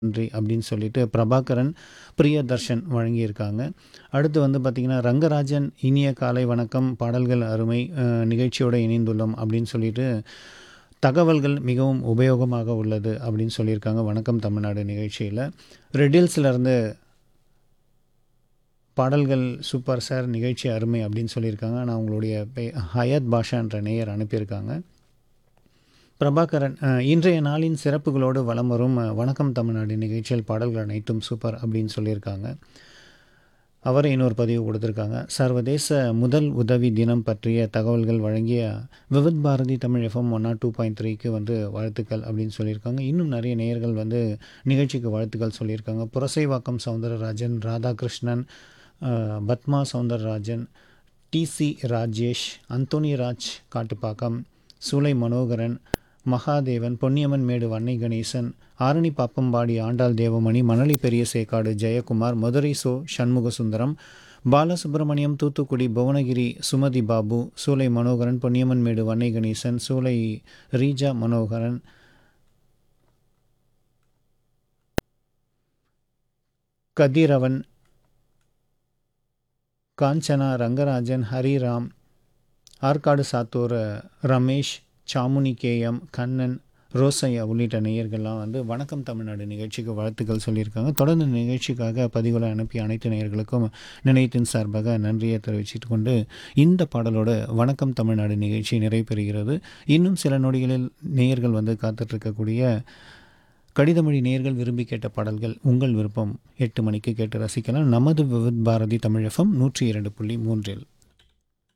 நன்றி அப்படின்னு சொல்லிட்டு பிரபாகரன் பிரியதர்ஷன் வழங்கியிருக்காங்க அடுத்து வந்து பார்த்திங்கன்னா ரங்கராஜன் இனிய காலை வணக்கம் பாடல்கள் அருமை அஹ், நிகழ்ச்சியோடு இணைந்துள்ளோம் அப்படின்னு சொல்லிட்டு தகவல்கள் மிகவும் உபயோகமாக உள்ளது அப்படின்னு சொல்லியிருக்காங்க வணக்கம் தமிழ்நாடு நிகழ்ச்சியில் ரெட்டில்ஸ்லேருந்து பாடல்கள் சூப்பர் சார் நிகழ்ச்சி அருமை அப்படின்னு சொல்லியிருக்காங்க நான் உங்களுடைய பே- ஹயாத் பாஷான்ற நேயர் அனுப்பியிருக்காங்க பிரபாகரன் அஹ், இன்றைய நாளின் சிறப்புகளோடு வலம் வரும் அஹ், வணக்கம் தமிழ்நாடு நிகழ்ச்சியில் பாடல்கள் அனைத்தும் சூப்பர் அப்படின்னு சொல்லியிருக்காங்க அவர் இன்னொரு பதிவு கொடுத்துருக்காங்க சர்வதேச முதல் உதவி தினம் பற்றிய தகவல்கள் வழங்கிய Vividh Bharati Tamil FM one nought two point த்ரீக்கு வந்து வாழ்த்துக்கள் அப்படின்னு சொல்லியிருக்காங்க இன்னும் நிறைய நேயர்கள் வந்து நிகழ்ச்சிக்கு வாழ்த்துக்கள் சொல்லியிருக்காங்க புரசைவாக்கம் சவுந்தரராஜன் ராதாகிருஷ்ணன் அஹ், பத்மா சவுந்தரராஜன் டிசி ராஜேஷ் அந்தோனி ராஜ் காட்டுப்பாக்கம் சூலை மனோகரன் மகாதேவன் பொன்னியம்மன் மேடு வன்னை கணேசன் ஆரணி பாப்பம்பாடி ஆண்டாள் தேவமணி மணலி பெரிய சேக்காடு ஜெயக்குமார் மதுரை சோ சண்முகசுந்தரம் பாலசுப்ரமணியம் தூத்துக்குடி புவனகிரி சுமதி பாபு சூலை மனோகரன் பொன்னியம்மன் மேடு வன்னை கணேசன் சூலை ரீஜா மனோகரன் கதிரவன் காஞ்சனா ரங்கராஜன் ஹரிராம் ஆற்காடு சாத்தூர் ரமேஷ் சாமுனி கேஎம் கண்ணன் ரோசையா உள்ளிட்ட நேயர்கள்லாம் வந்து வணக்கம் தமிழ்நாடு நிகழ்ச்சிக்கு வாழ்த்துக்கள் சொல்லியிருக்காங்க தொடர்ந்து இந்த நிகழ்ச்சிக்காக பதிவுகளை அனுப்பி அனைத்து நேயர்களுக்கும் நிலையத்தின் சார்பாக நன்றியை தெரிவிச்சிட்டு கொண்டு இந்த பாடலோட வணக்கம் தமிழ்நாடு நிகழ்ச்சி நிறைவு பெறுகிறது இன்னும் சில நொடிகளில் நேயர்கள் வந்து காத்துட்ருக்கக்கூடிய கடிதமொழி நேயர்கள் விரும்பி கேட்ட பாடல்கள் உங்கள் விருப்பம் எட்டு மணிக்கு கேட்டு ரசிக்கலாம் நமது விவித் பாரதி தமிழ் எஃப்எம் நூற்றி இரண்டு புள்ளி மூன்றில்